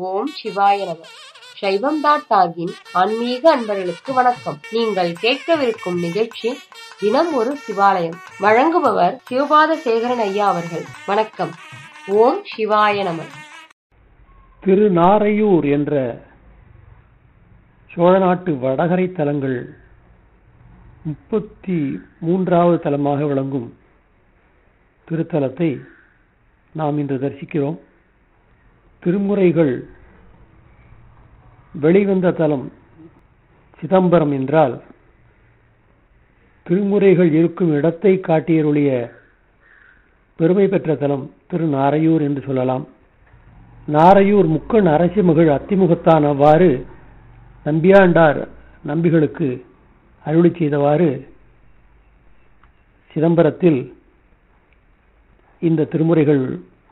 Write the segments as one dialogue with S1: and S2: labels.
S1: ஓம் சிவாய நம சைவம் டாட் டாகின் ஆன்மீக அன்பர்களுக்கு வணக்கம் நீங்கள் கேட்கவிருக்கும் நிகழ்ச்சி தினம் ஒரு சிவாலயம் வழங்குபவர் சிவபாத சேகரன் ஐயா அவர்கள் வணக்கம் ஓம் சிவாய நம
S2: திருநாரையூர் என்ற சோழ நாட்டு வடகரை தலங்கள் முப்பத்தி மூன்றாவது தலமாக விளங்கும் திருத்தலத்தை நாம் இன்று தரிசிக்கிறோம் திருமுறைகள் வெளிவந்த தலம் சிதம்பரம் என்றால் திருமுறைகள் இருக்கும் இடத்தை காட்டியருளிய பெருமை பெற்ற தலம் திருநாரையூர் என்று சொல்லலாம் நாரையூர் முக்கண் அரசி மகள் அத்திமுகத்தான் அவ்வாறு நம்பியாண்டார் நம்பிகளுக்கு அருளி செய்தவாறு சிதம்பரத்தில் இந்த திருமுறைகள்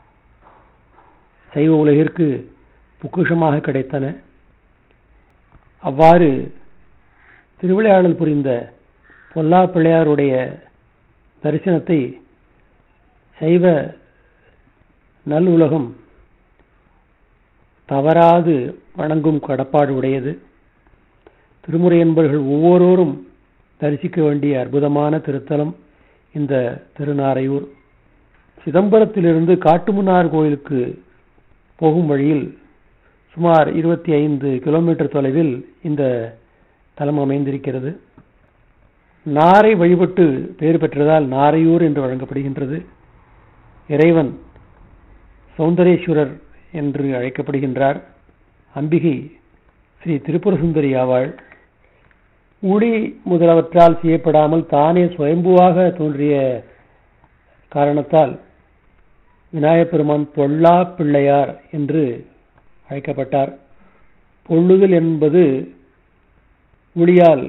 S2: சைவ உலகிற்கு பொக்கிஷமாக கிடைத்தன அவ்வாறு திருவிளையாடல் புரிந்த பொல்லா பிள்ளையாருடைய தரிசனத்தை சைவ நல் உலகம் தவறாது வணங்கும் கடப்பாடு உடையது திருமுறை என்பவர்கள் ஒவ்வொருவரும் தரிசிக்க வேண்டிய அற்புதமான திருத்தலம் இந்த திருநாரையூர் சிதம்பரத்திலிருந்து காட்டுமன்னார் கோயிலுக்கு போகும் வழியில் சுமார் இருபத்தி ஐந்து கிலோமீட்டர் தொலைவில் இந்த தலம் அமைந்திருக்கிறது நாரை வழிபட்டு பெயர் பெற்றதால் நாரையூர் என்று வழங்கப்படுகின்றது இறைவன் சௌந்தரேஸ்வரர் என்று அழைக்கப்படுகின்றார் அம்பிகை ஸ்ரீ திரிபுர சுந்தரி ஆவாள் உளி முதலவற்றால் செய்யப்படாமல் தானே சுயம்புவாக தோன்றிய காரணத்தால் விநாயகப் பெருமான் பொல்லா பிள்ளையார் என்று அழைக்கப்பட்டார் பொள்ளுதல் என்பது ஒளியால்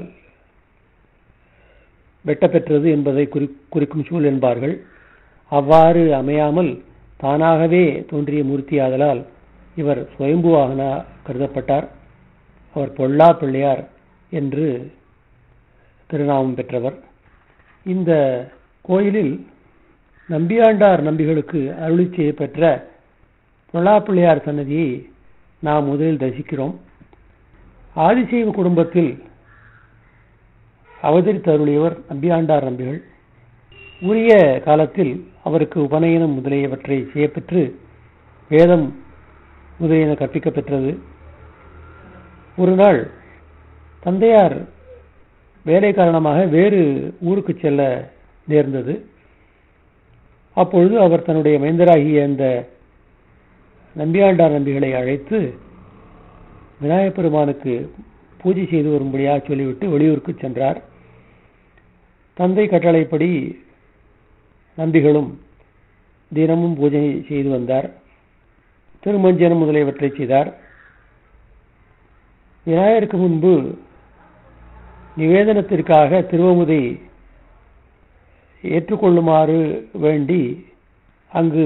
S2: வெட்டப்பெற்றது என்பதை குறிக்கும் சூழ் என்பார்கள் அவ்வாறு அமையாமல் தானாகவே தோன்றிய மூர்த்தியாதலால் இவர் சுயம்புவாகன கருதப்பட்டார் அவர் பொல்லா பிள்ளையார் என்று திருநாமம் பெற்றவர் இந்த கோயிலில் நம்பியாண்டார் நம்பிகளுக்கு அருளி செய்யப்பெற்ற பொல்லா பிள்ளையார் சன்னதியை நாம் முதலில் தரிசிக்கிறோம் ஆதிசைவ குடும்பத்தில் அவதரித்து அருளியவர் நம்பியாண்டார் நம்பிகள் உரிய காலத்தில் அவருக்கு உபநயனம் முதலியவற்றை செய்யப்பெற்று வேதம் முதலியன கற்பிக்கப் பெற்றது ஒரு நாள் தந்தையார் வேலை காரணமாக வேறு ஊருக்கு செல்ல நேர்ந்தது அப்பொழுது அவர் தன்னுடைய மைந்தராகிய அந்த நம்பியாண்டார் நம்பிகளை அழைத்து விநாயகப் பெருமானுக்கு பூஜை செய்து வரும்படியாக சொல்லிவிட்டு வெளியூருக்கு சென்றார் தந்தை கட்டளைப்படி நம்பிகளும் தினமும் பூஜை செய்து வந்தார் திருமஞ்சனம் முதலியவற்றை செய்தார் விநாயகருக்கு முன்பு நிவேதனத்திற்காக திருவமுதை ஏற்றுக்கொள்ளுமாறு வேண்டி அங்கு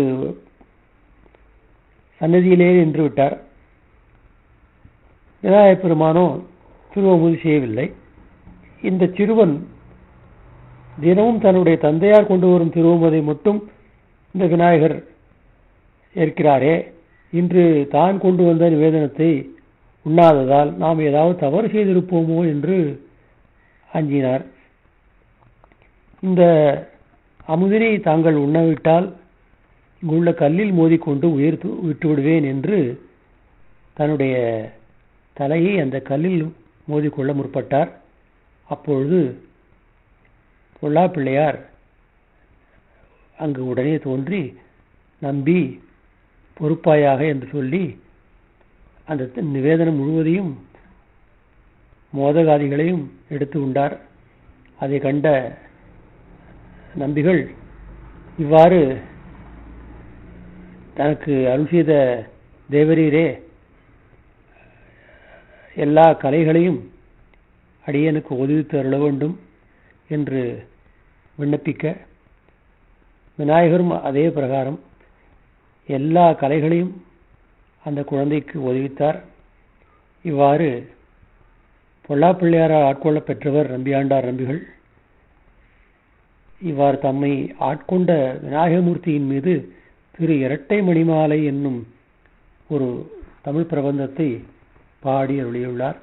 S2: சன்னதியிலே நின்று விட்டார் விநாயகப் பெருமானோ திருவமுதி செய்யவில்லை இந்த சிறுவன் தினமும் தன்னுடைய தந்தையார் கொண்டு வரும் திருவமுதை மட்டும் இந்த விநாயகர் ஏற்கிறாரே இன்று தான் கொண்டு வந்த நிவேதனத்தை உண்ணாததால் நாம் ஏதாவது தவறு செய்திருப்போமோ என்று அஞ்சினார் இந்த அமுதினை தாங்கள் உண்ணவிட்டால் இங்குள்ள கல்லில் மோதிக்கொண்டு உயிர் விட்டு விடுவேன் என்று தன்னுடைய தலையை அந்த கல்லில் மோதிக்கொள்ள முற்பட்டார் அப்பொழுது பொல்லா பிள்ளையார் அங்கு உடனே தோன்றி நம்பி பொறுப்பாயாக என்று சொல்லி அந்த நிவேதனம் முழுவதையும் மோதகாதிகளையும் எடுத்து உண்டார் அதை கண்ட நம்பிகள் இவ்வாறு தனக்கு அருள் செய்த தேவரீரே எல்லா கலைகளையும் அடியனுக்கு உதவித்து அருள வேண்டும் என்று விண்ணப்பிக்க விநாயகரும் அதே பிரகாரம் எல்லா கலைகளையும் அந்த குழந்தைக்கு உதவித்தார் இவ்வாறு பொல்லாப்பிள்ளையாரால் ஆட்கொள்ள பெற்றவர் நம்பியாண்டார் நம்பிகள் இவ்வாறு தம்மை ஆட்கொண்ட விநாயகமூர்த்தியின் மீது திரு இரட்டை மணிமாலை என்னும் ஒரு தமிழ் பிரபந்தத்தை பாடி அருளியுள்ளார்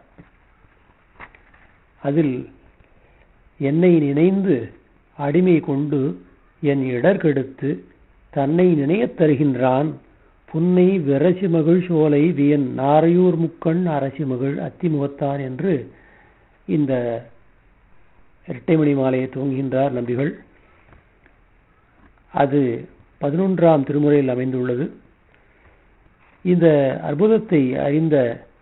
S2: அதில் என்னை நினைந்து அடிமை கொண்டு என் இடர் கெடுத்து தன்னை நினையத் தருகின்றான் புன்னை விரசி மகிழ் சோலை வியன் நாரையூர் முக்கண் அரசி மகிழ் அத்திமுகத்தான் என்று இந்த இரட்டைமணி மாலையை துவங்குகின்றார் நம்பிகள் அது பதினொன்றாம் திருமுறையில் அமைந்துள்ளது இந்த அற்புதத்தை அறிந்த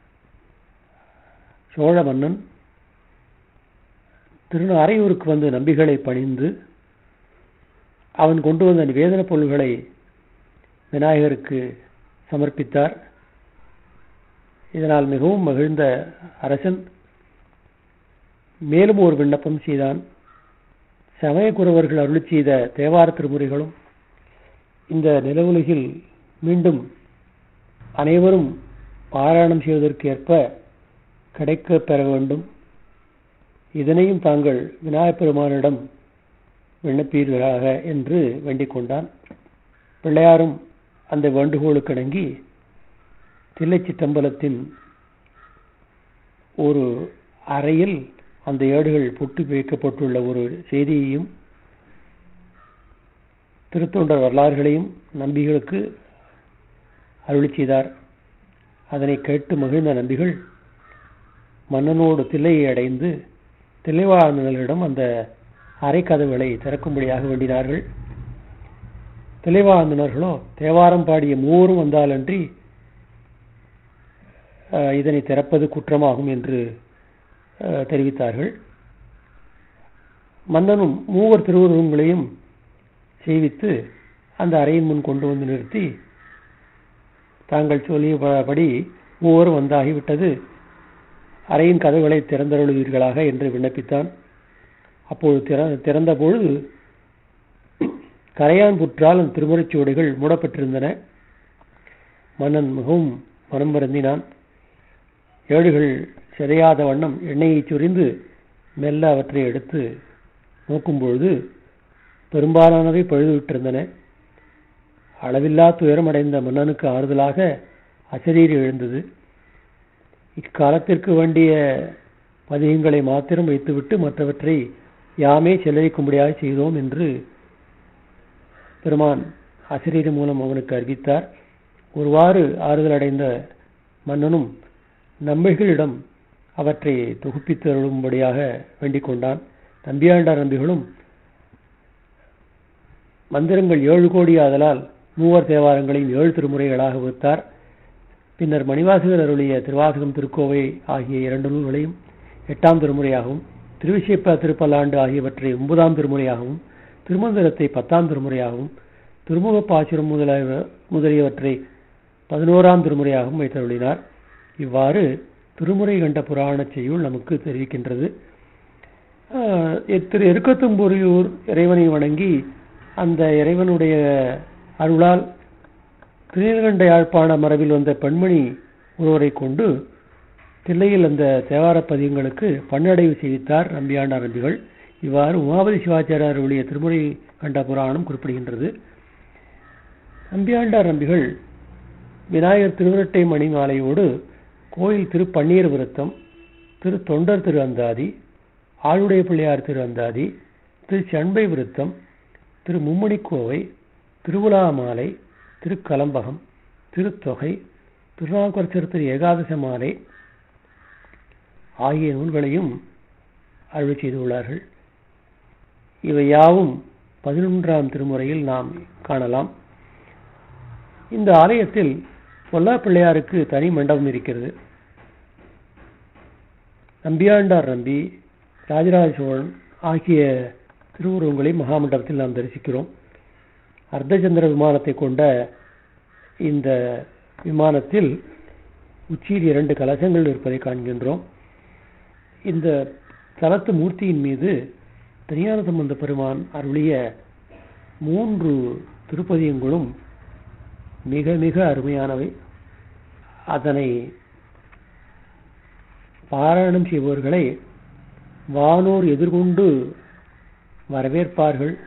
S2: சோழ மன்னன் திருநாரையூருக்கு வந்து நம்பிகளை பணிந்து அவன் கொண்டு வந்த நிவேதன பொருள்களை விநாயகருக்கு சமர்ப்பித்தார் இதனால் மிகவும் மகிழ்ந்த அரசன் மேலும் ஒரு விண்ணப்பம் செய்தான் சமயக்குறவர்கள் அருளி செய்த தேவார திருமுறைகளும் இந்த நிலவுலகில் மீண்டும் அனைவரும் பாராயணம் செய்வதற்கு ஏற்ப கிடைக்க பெற வேண்டும் இதனையும் தாங்கள் விநாயகப் பெருமானிடம் விண்ணப்பீர்களாக என்று வேண்டிக் கொண்டான் பிள்ளையாரும் அந்த வேண்டுகோளுக்கு இணங்கி தில்லை சிற்றம்பலத்தின் ஒரு அறையில் அந்த ஏடுகள் பொட்டு வைக்கப்பட்டுள்ள ஒரு செய்தியையும் திருத்தொண்டர் வரலாறுகளையும் நம்பிகளுக்கு அருளி செய்தார் அதனை கேட்டு மகிழ்ந்த நம்பிகள் மன்னனோடு தில்லையை அடைந்து தில்லைவாழ்ந்தவர்களிடம் அந்த அரைக்கதவுகளை திறக்கும்படியாக வேண்டினார்கள் திலைவாழ்ந்தினர்களோ தேவாரம் பாடிய மூவரும் வந்தாலன்றி இதனை திறப்பது குற்றமாகும் என்று தெரிவித்தார்கள் மன்னனும் மூவர் திருவுருவங்களையும் செய்வித்து அந்த அறையின் முன் கொண்டு வந்து நிறுத்தி தாங்கள் சொல்லியபடி மூவரும் வந்தாகிவிட்டது அறையின் கதவுகளை திறந்தருளுவீர்களாக என்று விண்ணப்பித்தான் அப்போது திறந்த பொழுது கரையான் புற்றால் அந்த திருமுறைச் சுவடிகள் மூடப்பட்டிருந்தன மன்னன் மிகவும் மனம் வருந்தினான் ஏடுகள் சிதையாத வண்ணம் எண்ணெயை சுரிந்து மெல்ல அவற்றை எடுத்து நோக்கும்பொழுது பெரும்பாலானவை பழுதுவிட்டிருந்தன அளவில்லா துயரமடைந்த மன்னனுக்கு ஆறுதலாக அசரீர் எழுந்தது இக்காலத்திற்கு வேண்டிய பதிகங்களை மாத்திரம் வைத்துவிட்டு மற்றவற்றை யாமே செலவிக்கும்படியாக செய்தோம் என்று பெருமான் அசிரியர் மூலம் அவனுக்கு அறிவித்தார் ஒருவாறு ஆறுதல் அடைந்த மன்னனும் நம்பிகளிடம் அவற்றை தொகுப்பித்து அருளும்படியாக வேண்டிக் கொண்டான் நம்பியாண்டார் நம்பிகளும் மந்திரங்கள் ஏழு கோடி ஆதலால் மூவர் தேவாரங்களையும் ஏழு திருமுறைகளாக வகுத்தார் பின்னர் மணிவாசகர் அருளிய திருவாசகம் திருக்கோவை ஆகிய இரண்டு நூல்களையும் எட்டாம் திருமுறையாகவும் திருவிசைப்ப திருப்பல்லாண்டு ஆகியவற்றை ஒன்பதாம் திருமுறையாகவும் திருமந்திரத்தை பத்தாம் திருமுறையாகவும் திருமுக பாசுரம் முதலிய முதலியவற்றை பதினோராம் திருமுறையாகவும் வைத்தருளினார் இவ்வாறு திருமுறை கண்ட புராண செய்யுள் நமக்கு தெரிவிக்கின்றது திரு எருக்கத்தும்புரியூர் இறைவனை வணங்கி அந்த இறைவனுடைய அருளால் திருநீலகண்ட யாழ்ப்பாண மரபில் வந்த பெண்மணி ஒருவரை கொண்டு தில்லையில் அந்த தேவார பதியங்களுக்கு பன்னடைவு செய்வித்தார் நம்பியாண்டார் நம்பிகள் இவ்வாறு உமாபதி சிவாச்சாரியார் உடைய திருமுறை கண்ட புராணம் குறிப்பிடுகின்றது நம்பியாண்டார் நம்பிகள் விநாயகர் திருவிரட்டை மணி மாலையோடு கோயில் திரு பன்னீர் விருத்தம் திரு தொண்டர் திரு அந்தாதி ஆளுடைய பிள்ளையார் திரு அந்தாதி திரு சண்பை விருத்தம் திரு மும்மணிக்கோவை திருவிழா மாலை திருக்கலம்பகம் திருத்தொகை திருநாவுக்கரசர் திரு ஏகாதச மாலை ஆகிய நூல்களையும் அருள் செய்துள்ளார்கள் இவை யாவும் பதினொன்றாம் திருமுறையில் நாம் காணலாம் இந்த ஆலயத்தில் பொல்லா பிள்ளையாருக்கு தனி மண்டபம் இருக்கிறது நம்பியாண்டார் நம்பி ராஜராஜ சோழன் ஆகிய திருவுருவங்களை மகாமண்டபத்தில் நாம் தரிசிக்கிறோம் அர்த்தச்சந்திர விமானத்தை கொண்ட இந்த விமானத்தில் உச்சியில் இரண்டு கலசங்கள் இருப்பதை காண்கின்றோம் இந்த தலத்து மூர்த்தியின் மீது திருஞான சம்பந்த பெருமான் அருளிய மூன்று திருப்பதியங்களும் மிக மிக அருமையானவை அதனை பாராயணம் செய்பவர்களை வானோர் எதிர்கொண்டு வரவேற்பார்கள்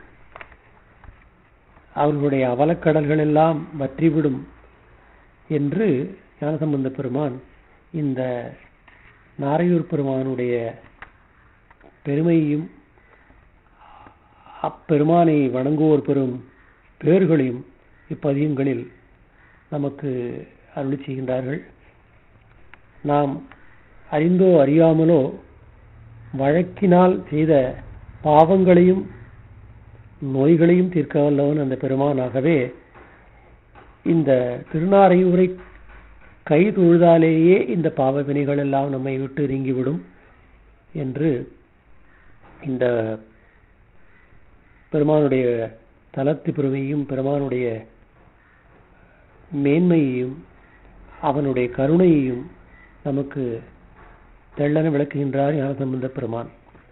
S2: அவர்களுடைய அவலக்கடல்கள் எல்லாம் வற்றிவிடும் என்று ஞானசம்பந்த பெருமான் இந்த நாரையூர் பெருமானுடைய பெருமையையும் அப்பெருமானை வணங்குவோர் பெறும் பேர்களையும் இப்பதியங்களில் நமக்கு அருளி செய்கின்றார்கள் நாம் அறிந்தோ அறியாமலோ வழக்கினால் செய்த பாவங்களையும் நோய்களையும் தீர்க்க வல்லவன் அந்த பெருமானாகவே இந்த திருநாரையூரை கை தொழுதாலேயே இந்த பாவ வினைகள் எல்லாம் நம்மை விட்டு நீங்கிவிடும் என்று இந்த பெருமானுடைய தலத்து பெருமையும் பெருமானுடைய மேன்மையையும் அவனுடைய கருணையையும் நமக்கு தெள்ளன விளக்குகின்றார் ஞானசம்பந்த பெருமான்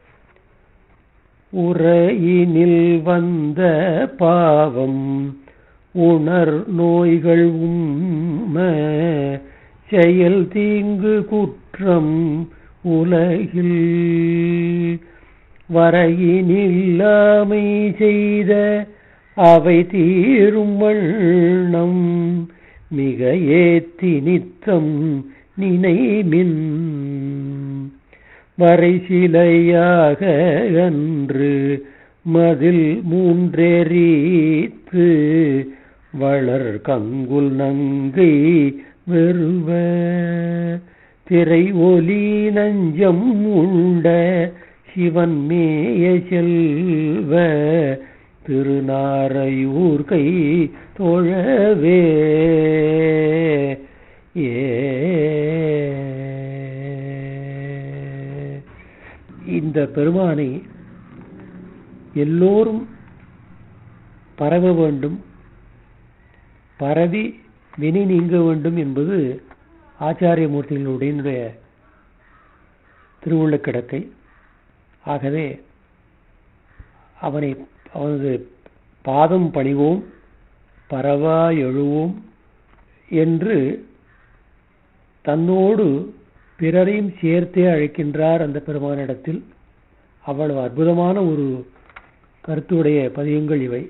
S2: உரையினில் வந்த பாவம் உணர் நோய்கள் உம்ம செயல் தீங்கு குற்றம் உலகில் வரையினில்லாமை செய்த அவை தீரும் வண்ணம் மிக ஏத்தி நித்தம் நினைமின் வரை சிலையாக அன்று மதில் மூன்றெறித்து வளர் கங்குல் நங்கை வெறுவ திரை ஒலி நஞ்சம் உண்ட சிவன் மேய செல்வ திருநாரையூர் கை தொழவே ஏ இந்த பெருமானை எல்லோரும் பரவ வேண்டும் பரவி வினை நீங்க வேண்டும் என்பது ஆச்சாரியமூர்த்திகளுடைய திருவுள்ள கிடக்கை ஆகவே அவனை அவனது பாதம் பணிவோம் பரவா எழுவோம் என்று தன்னோடு பிறரையும் சேர்த்தே அழைக்கின்றார் அந்த பெருமானிடத்தில் அவ்வளவு அற்புதமான ஒரு கருத்துடைய பதியங்கள் இவை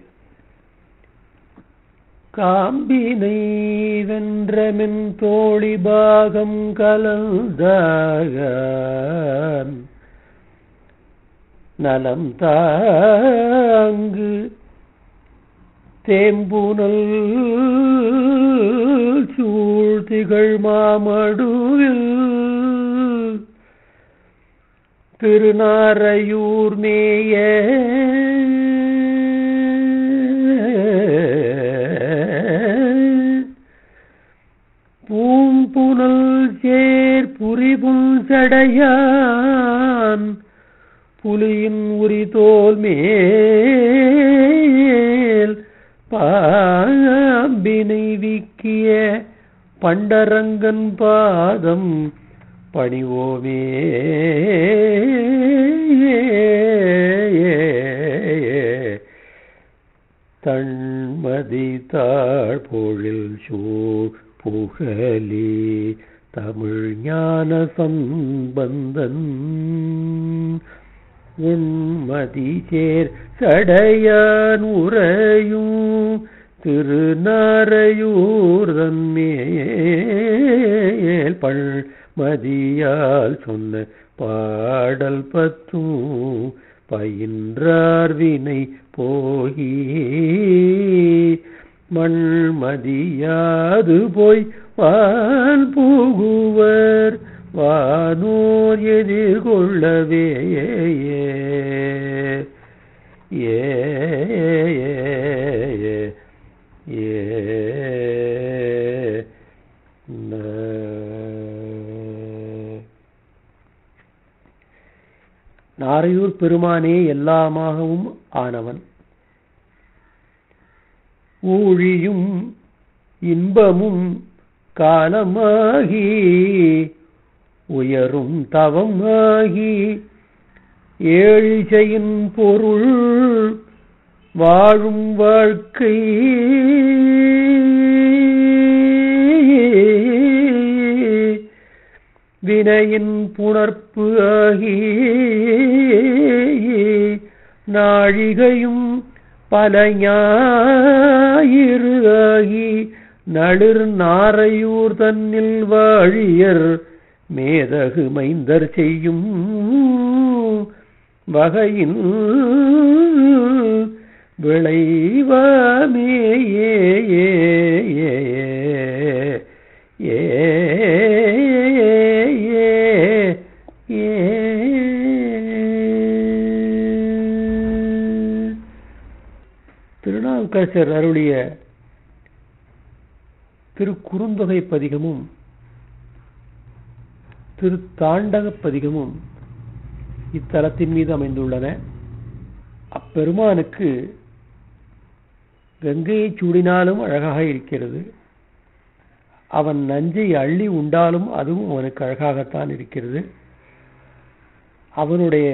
S2: காம்பினை வென்றமென் தோழி பாகம் கலந்தாக நலம் தாங்கு தேம்புனல் சூழ்த்திகள் மாமடுவில் திருநாரையூர் மேய பூம்புனல் சேர் புரிபுல் சடையான் புலியின் உரி தோல் மேல் பாம்பினை விக்கிய பண்டரங்கன் பாதம் பணிவோமே தன்மதி தாழ்பொழில் சூழ் புகழி தமிழ் ஞான சம்பந்தன் உண்மதி சேர் சடையான் உரையும் திருநாரையூர் தன்மேல் பழ்மதியால் சொன்ன பாடல் பத்தும் பயின்றார் வினை போகி மண்மதியாது போய் வான் புகுவர் வானோர் எதிர்கொள்ளவே ஏ ஏ நாரையூர் பெருமானே எல்லாமாகவும் ஆனவன் ஊழியும் இன்பமும் காலமாகி உயரும் தவமாகி ஏழிசையின் பொருள் வாழும் வாழ்க்கை வினையின் புணர்ப்பு ஆகி நாழிகையும் பல ஞாயிறு ஆகி நளிர் நாரையூர் தன்னில் வாழியர் மேதகு மைந்தர் செய்யும் வகையின் விளைவாமே ஏ ஏ ஏ ஏ ஏ திருநாவுக்கரசர் அருளிய திருக்குறுந்தொகை பதிகமும் திருத்தாண்டக பதிகமும் இத்தலத்தின் மீது அமைந்துள்ளன அப்பெருமானுக்கு கங்கையை சூடினாலும் அழகாக இருக்கிறது அவன் நஞ்சை அள்ளி உண்டாலும் அதுவும் அவனுக்கு அழகாகத்தான் இருக்கிறது அவனுடைய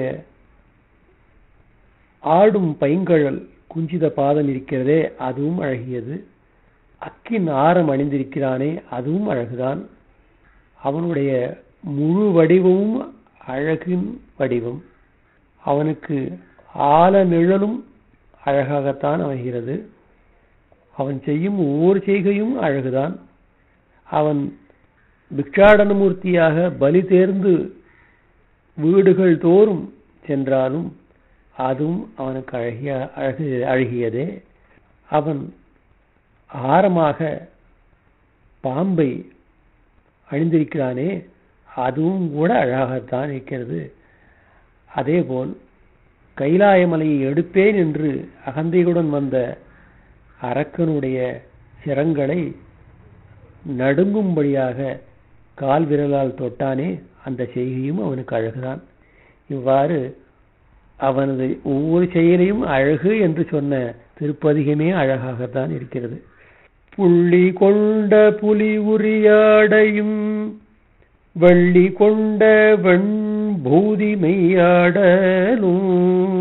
S2: ஆடும் பைங்கழல் குஞ்சித பாதம் இருக்கிறதே அதுவும் அழகியது அக்கின் ஆரம் அணிந்திருக்கிறானே அதுவும் அழகுதான் அவனுடைய முழு வடிவமும் அழகின் வடிவம் அவனுக்கு ஆல நிழலும் அழகாகத்தான் அமைகிறது அவன் செய்யும் ஒவ்வொரு செய்கையும் அழகுதான் அவன் பிக்ஷாடனமூர்த்தியாக பலி தேர்ந்து வீடுகள் தோறும் சென்றாலும் அதுவும் அவனுக்கு அழகிய அழகு அழகியதே அவன் ஆரமாக பாம்பை அணிந்திருக்கிறானே அதுவும் கூட அழகாகத்தான் இருக்கிறது அதேபோல் கைலாயமலையை எடுப்பேன் என்று அகந்தையுடன் வந்த அரக்கனுடைய சிரங்களை நடுங்கும்படியாக கால் விரலால் தொட்டானே அந்த செய்கையும் அவனுக்கு அழகுதான் இவ்வாறு அவனது ஒவ்வொரு செயலையும் அழகு என்று சொன்ன திருப்பதிகமே அழகாகத்தான் இருக்கிறது புள்ளி கொண்ட புலி உரியாடையும் வள்ளி கொண்ட வெண்பூதி மெய்யாடலும்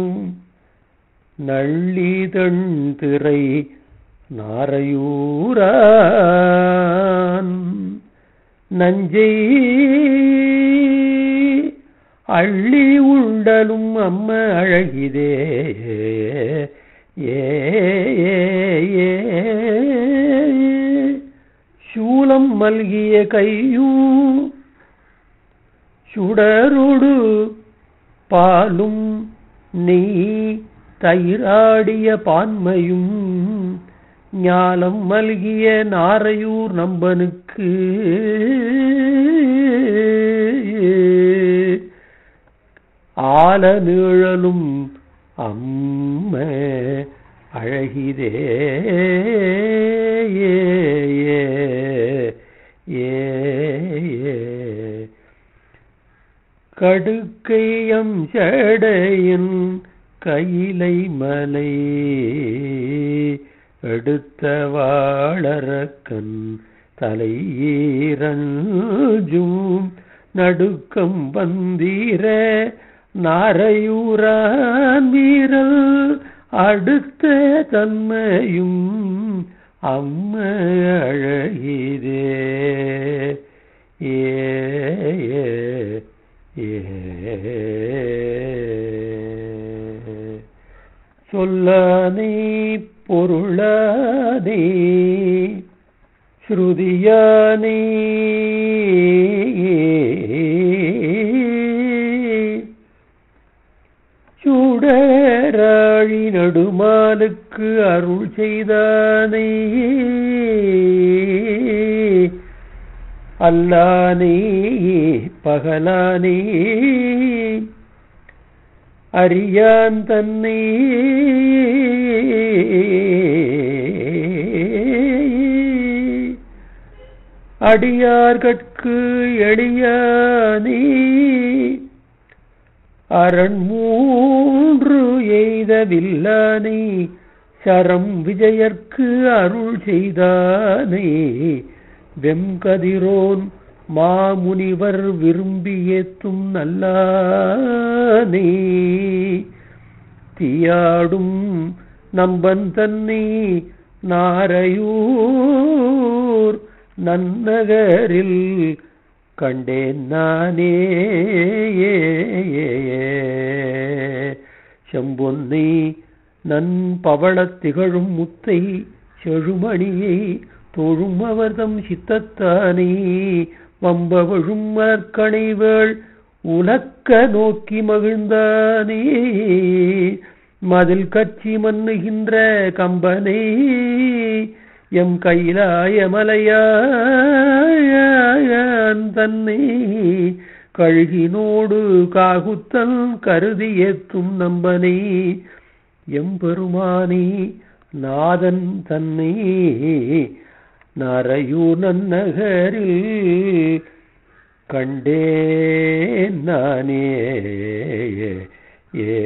S2: நள்ளிதண் திரை நாரையூரான் நஞ்சை அள்ளி உண்டலும் அம்ம அழகிதே ஏ ஏ சூலம் மல்கிய கையும் சுடருடு பாலும் நெய் தயிராடிய பான்மையும் ஞாலம் மல்கிய நாரையூர் நம்பனுக்கு ஆல நிழலும் அம்ம அழகிதே ஏ ஏ ஏ ஏ கடுக்கையம் சடையன் கையிலை மலை எடுத்த வாழறக்கன் தலையீரஞ்சும் நடுக்கம் வந்தீர நாரையூரான் வீரல் அடுத்த தன்மையும் அம்ம அழகிதே ஏ ஏ சொல்லானே பொருளானே ஸ்ருதியானே சுடராழி நடுமாலுக்கு அருள் செய்தானே அல்லானே பகலானே அறியான் தன்னை அடியார்கட்கு எளியானே அரண் மூன்று எய்தவில்லானே சரம் விஜயர்க்கு அருள் செய்தானே வெம்கதிரோன் மாமுனிவர் விரும்பி ஏத்தும் நல்லானே தீயாடும் நம்பன் தன்னை நாரையூர் நன்னகரில் கண்டேன் நானே செம்பொன்னை நன் பவளத் திகழும் முத்தை செழுமணியை தோழும் அவர்தம் சித்தத்தானே வம்பவழும் மலர்கணைவேள் உலக்க நோக்கி மகிழ்ந்தானே மதில் கட்சி மன்னுகின்ற கம்பனே எம் கைலாய மலையான் தன்னை கழுகினோடு காகுத்தல் கருதி ஏத்தும் நம்பனே எம்பெருமானே நாதன் தன்னை நரையூர் நன்னகரில் கண்டேன் நானே ஏ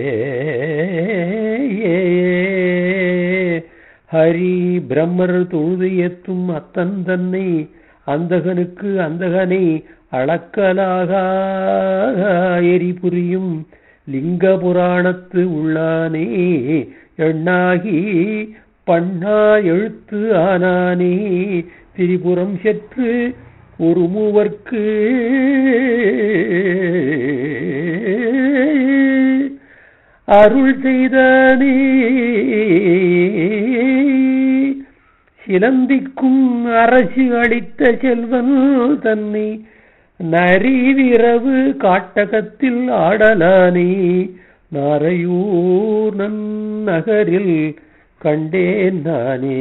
S2: ஹரி பிரம்மர் தொழுது ஏத்தும் அத்தன் தன்னை அந்தகனுக்கு அந்தகனை அளக்கலாக எரி புரியும் லிங்க புராணத்து உள்ளானே எண்ணாகி பண்ணா எழுத்து ஆனானே திரிபுரம் செற்று ஒரு மூவர்க்கு அருள் செய்தானே சிலந்திக்கும் அரசு அளித்த செல்வன் தன்னை நரிவிரவு காட்டகத்தில் ஆடலானே நாரையூர் நன்னகரில் கண்டேன் நானே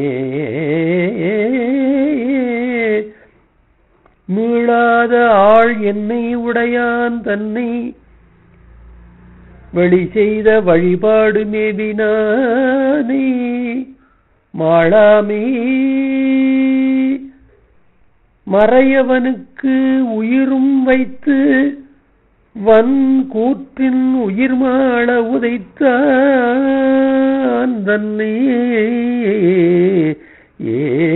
S2: மீளாத ஆள் என்னை உடையான் தன்னை வெளி செய்த வழிபாடு மேவினானே மாளாமே மறையவனுக்கு உயிரும் வைத்து வன் கூற்றின் உயிர் மாள உதைத்தான் தன்னை ஏ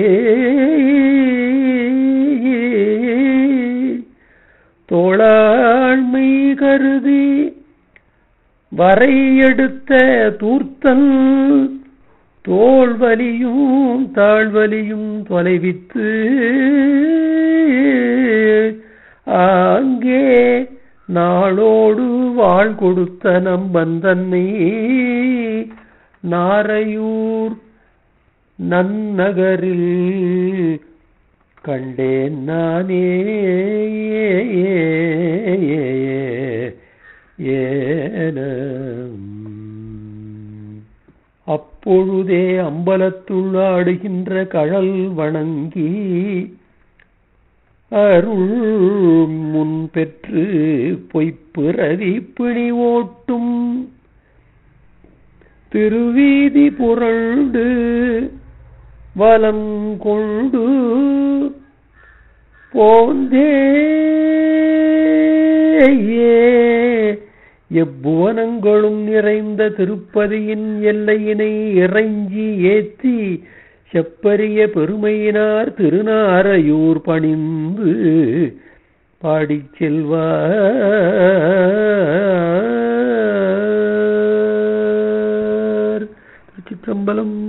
S2: தோளாண்மை கருதி வரை எடுத்த தூர்த்தல் தோல்வலியும் தாழ்வலியும் தொலைவித்து அங்கே நாளோடு வாழ் கொடுத்த நம்பந்தன்னை நாரையூர் நன்னகரில் கண்டேன் நானே ஏன அப்பொழுதே அம்பலத்துள் ஆடுகின்ற கழல் வணங்கி அருள் முன் பெற்று பொய்ப்பிறவி பிணி ஓட்டும் திருவீதி புரண்டு வலம் கொண்டு போந்தேயே எப்புவனங்களும் நிறைந்த திருப்பதியின் எல்லையினை இறைஞ்சி ஏத்தி செப்பரிய பெருமையினார் திருநாரையூர் பணிந்து பாடிச் செல்வார் திருச்சிற்றம்பலம்